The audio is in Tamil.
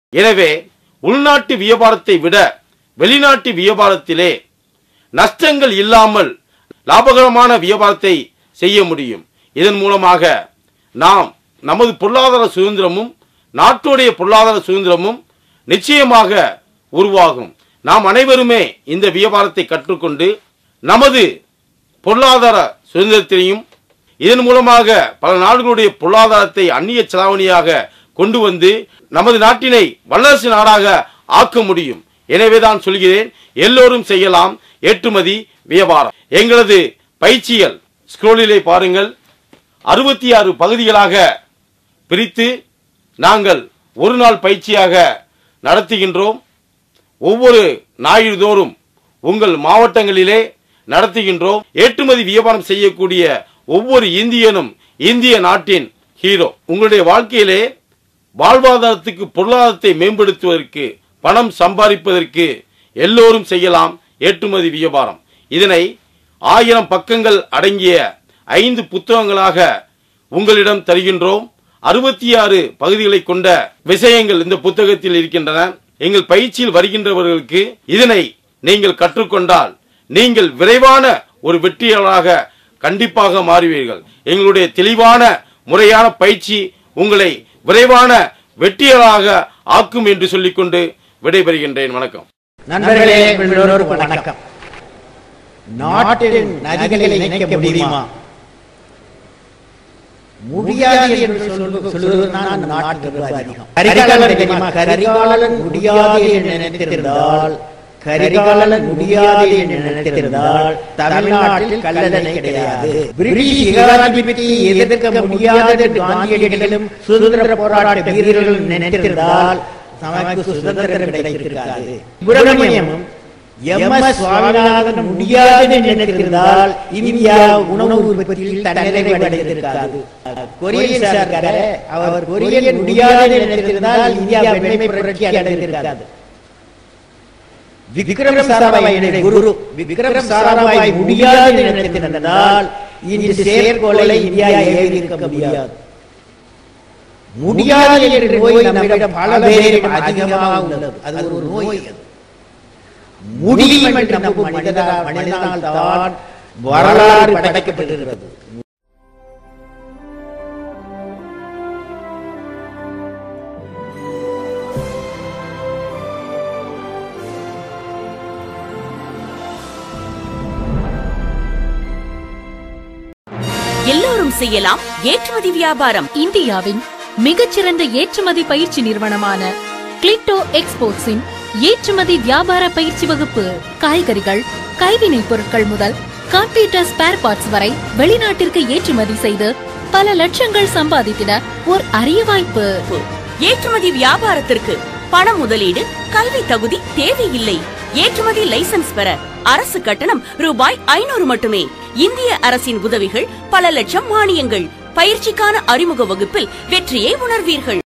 எனவே உள்நாட்டு வியாபாரத்தை விட வெளிநாட்டு வியாபாரத்திலே நஷ்டங்கள் இல்லாமல் லாபகரமான வியாபாரத்தை செய்ய முடியும் இதன் மூலமாக நாம் நமது பொருளாதார சுதந்திரமும் நாட்டுடைய பொருளாதார சுதந்திரமும் நிச்சயமாக உருவாகும் நாம் அனைவருமே இந்த வியாபாரத்தை கற்றுக்கொண்டு நமது பொருளாதார சுதந்திரத்தினையும் இதன் மூலமாக பல நாடுகளுடைய பொருளாதாரத்தை அந்நிய செலாவணியாக கொண்டு வந்து நமது நாட்டினை வல்லரசு நாடாக ஆக்க முடியும் எனவேதான் சொல்கிறேன் எல்லோரும் செய்யலாம் ஏற்றுமதி வியாபாரம் எங்களது பயிற்சிகள் ஸ்க்ரோலிலே பாருங்கள் அறுபத்தி ஆறு பகுதிகளாக பிரித்து நாங்கள் ஒரு நாள் பயிற்சியாக நடத்துகின்றோம் ஒவ்வொரு ஞாயிறுதோறும் உங்கள் மாவட்டங்களிலே நடத்துகின்றோம் ஏற்றுமதி வியாபாரம் செய்யக்கூடிய ஒவ்வொரு இந்தியனும் இந்திய நாட்டின் ஹீரோ உங்களுடைய வாழ்க்கையிலே வாழ்வாதாரத்துக்கு பொருளாதாரத்தை மேம்படுத்துவதற்கு பணம் சம்பாதிப்பதற்கு எல்லோரும் செய்யலாம் ஏற்றுமதி வியாபாரம் இதனை ஆயிரம் பக்கங்கள் அடங்கிய ஐந்து புத்தகங்களாக உங்களிடம் தருகின்றோம் அறுபத்தி ஆறு பகுதிகளை கொண்ட விஷயங்கள் இந்த புத்தகத்தில் இருக்கின்றன எங்கள் பயிற்சியில் வருகின்றவர்களுக்கு இதனை நீங்கள் கற்றுக்கொண்டால் நீங்கள் விரைவான ஒரு வெற்றியாளராக கண்டிப்பாக மாறுவீர்கள் எங்களுடைய தெளிவான முறையான பயிற்சி உங்களை விரைவான வெற்றியாளராக ஆக்கும் என்று சொல்லிக்கொண்டு விடைபெறுகின்றேன் வணக்கம் நண்பர்களே எல்லோருக்கும் வணக்கம் நாட்டின் நதிகளை இணைக்க முடியுமா முடியாது என்று சொல்வது- சொல்வதுதான் அந்த நாட்டுக்கு அதிகம் கரிகாலன் தெரியுமா கரிகாலன் முடியாது என்று நினைத்திருந்தால் கரிகாலன் முடியாது என்று நினைத்திருந்தால் தமிழ்நாட்டில் கல்லணை கிடையாது பிரிட்டிஷ் ஏகாதிபதியை எதிர்க்க முடியாத காந்தியடிகளும் சுதந்திர போராட்ட வீரர்களும் நினைத்திருந்தால் நமக்கு சுதந்திரம் கிடைத்திருக்காது சுப்பிரமணியமும் எம் எஸ் சுவாமிநாதன் முடியாது என்று நினைத்திருந்தால் இந்தியா உணவு உற்பத்தியில் தன்னிறைவு அடைந்திருக்காது கொரியன் சார்கார அவர் கொரியன் முடியாது என்று நினைத்திருந்தால் இந்தியா வெண்மை புரட்சி அடைந்திருக்காது விக்ரம் சாராபாய் என்னுடைய குரு விக்ரம் சாராபாய் முடியாது என்று நினைத்திருந்தால் இந்த செயற்கோளை இந்தியா ஏறி இருக்க முடியாது முடியாது என்ற நோய் நம்மிடம் பல பேருக்கு அதிகமாக உள்ளது அது ஒரு நோய் அது. முடியும் என்று நம்பும் மனிதனால் மனிதனால் தான் வரலாறு படைக்கப்பட்டிருக்கிறது எல்லோரும் செய்யலாம் ஏற்றுமதி வியாபாரம் இந்தியாவின் மிகச்சிறந்த ஏற்றுமதி பயிற்சி நிறுவனமான கிளிட்டோ எக்ஸ்போர்ட்ஸின் ஏற்றுமதி வியாபார பயிற்சி வகுப்பு காய்கறிகள் கைவினைப் பொருட்கள் முதல் கம்ப்யூட்டர் ஸ்பேர் பார்ட்ஸ் வரை வெளிநாட்டிற்கு ஏற்றுமதி செய்து பல லட்சங்கள் சம்பாதித்திட ஓர் அரிய வாய்ப்பு ஏற்றுமதி வியாபாரத்திற்கு பண முதலீடு கல்வி தகுதி தேவையில்லை ஏற்றுமதி லைசென்ஸ் பெற அரசு கட்டணம் ரூபாய் ஐநூறு மட்டுமே இந்திய அரசின் உதவிகள் பல லட்சம் மானியங்கள் பயிற்சிக்கான அறிமுக வகுப்பில் வெற்றியை உணர்வீர்கள்